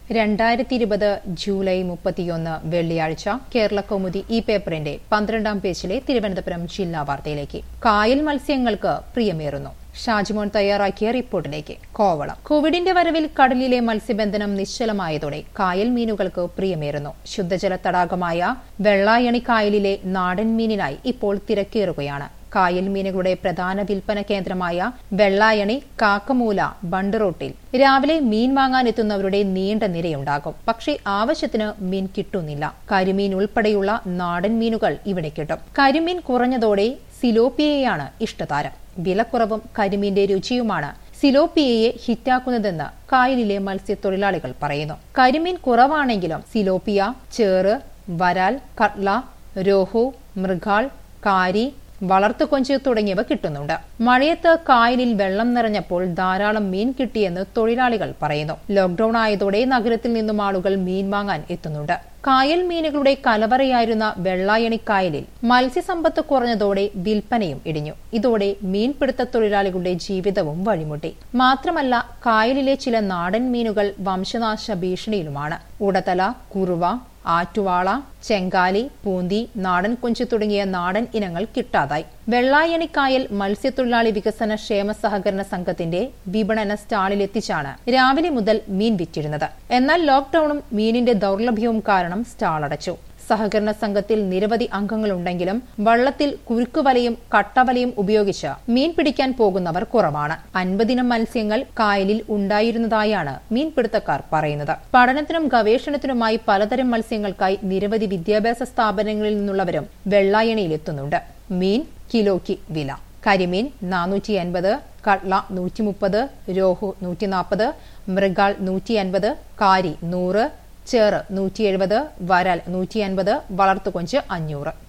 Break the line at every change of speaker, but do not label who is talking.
രണ്ടായിരത്തി ഇരുപത് ജൂലൈ മുപ്പത്തിയൊന്ന് വെള്ളിയാഴ്ച കേരള കൗമുദി ഈ പേപ്പറിന്റെ പന്ത്രണ്ടാം പേജിലെ തിരുവനന്തപുരം ജില്ലാ വാർത്തയിലേക്ക് കായൽ മത്സ്യങ്ങൾക്ക് പ്രിയമേറുന്നു ഷാജിമോൻ തയ്യാറാക്കിയ റിപ്പോർട്ടിലേക്ക് കോവളം കോവിഡിന്റെ വരവിൽ കടലിലെ മത്സ്യബന്ധനം നിശ്ചലമായതോടെ കായൽ മീനുകൾക്ക് പ്രിയമേറുന്നു ശുദ്ധജല തടാകമായ വെള്ളായണി കായലിലെ നാടൻ മീനിനായി ഇപ്പോൾ തിരക്കേറുകയാണ് കായൽ മീനുകളുടെ പ്രധാന വിൽപ്പന കേന്ദ്രമായ വെള്ളായണി കാക്കമൂല ബണ്ട് റോട്ടിൽ രാവിലെ മീൻ വാങ്ങാൻ എത്തുന്നവരുടെ നീണ്ട നിരയുണ്ടാകും പക്ഷേ ആവശ്യത്തിന് മീൻ കിട്ടുന്നില്ല കരിമീൻ ഉൾപ്പെടെയുള്ള നാടൻ മീനുകൾ ഇവിടെ കിട്ടും കരിമീൻ കുറഞ്ഞതോടെ സിലോപ്പിയയാണ് ഇഷ്ടതാരം വിലക്കുറവും കരിമീന്റെ രുചിയുമാണ് സിലോപ്പിയയെ ഹിറ്റാക്കുന്നതെന്ന് കായലിലെ മത്സ്യത്തൊഴിലാളികൾ പറയുന്നു കരിമീൻ കുറവാണെങ്കിലും സിലോപ്പിയ ചേറ് വരാൽ കട്ല രോഹു മൃഗാൾ കാരി വളർത്തുകൊഞ്ച് തുടങ്ങിയവ കിട്ടുന്നുണ്ട് മഴയത്ത് കായലിൽ വെള്ളം നിറഞ്ഞപ്പോൾ ധാരാളം മീൻ കിട്ടിയെന്ന് തൊഴിലാളികൾ പറയുന്നു ലോക്ഡൌൺ ആയതോടെ നഗരത്തിൽ നിന്നും ആളുകൾ മീൻ വാങ്ങാൻ എത്തുന്നുണ്ട് കായൽ മീനുകളുടെ കലവറയായിരുന്ന വെള്ളായണിക്കായലിൽ മത്സ്യസമ്പത്ത് കുറഞ്ഞതോടെ വിൽപ്പനയും ഇടിഞ്ഞു ഇതോടെ മീൻപിടുത്ത തൊഴിലാളികളുടെ ജീവിതവും വഴിമുട്ടി മാത്രമല്ല കായലിലെ ചില നാടൻ മീനുകൾ വംശനാശ ഭീഷണിയിലുമാണ് ഉടതല കുറുവ ആറ്റുവാള ചെങ്കാലി പൂന്തി നാടൻ കൊഞ്ച് തുടങ്ങിയ നാടൻ ഇനങ്ങൾ കിട്ടാതായി വെള്ളായണിക്കായൽ മത്സ്യത്തൊഴിലാളി വികസന ക്ഷേമ സഹകരണ സംഘത്തിന്റെ വിപണന സ്റ്റാളിലെത്തിച്ചാണ് രാവിലെ മുതൽ മീൻ വിറ്റിരുന്നത് എന്നാൽ ലോക്ഡൌണും മീനിന്റെ ദൌർലഭ്യവും കാരണം സ്റ്റാൾ അടച്ചു സഹകരണ സംഘത്തിൽ നിരവധി അംഗങ്ങളുണ്ടെങ്കിലും വള്ളത്തിൽ കുരുക്കുവലയും കട്ടവലയും ഉപയോഗിച്ച് മീൻ പിടിക്കാൻ പോകുന്നവർ കുറവാണ് അൻപതിനം മത്സ്യങ്ങൾ കായലിൽ ഉണ്ടായിരുന്നതായാണ് മീൻപിടുത്തക്കാർ പറയുന്നത് പഠനത്തിനും ഗവേഷണത്തിനുമായി പലതരം മത്സ്യങ്ങൾക്കായി നിരവധി വിദ്യാഭ്യാസ സ്ഥാപനങ്ങളിൽ നിന്നുള്ളവരും വെള്ളായണിയിലെത്തുന്നുണ്ട് മീൻ കിലോയ്ക്ക് വില കരിമീൻ നാനൂറ്റി അൻപത് കട്ല നൂറ്റി മുപ്പത് രോഹു നൂറ്റി നാൽപ്പത് മൃഗാൾ നൂറ്റി അൻപത് കാരി നൂറ് ചേറ് നൂറ്റി എഴുപത് വരാൽ നൂറ്റി അൻപത് വളർത്തുകൊഞ്ച് അഞ്ഞൂറ്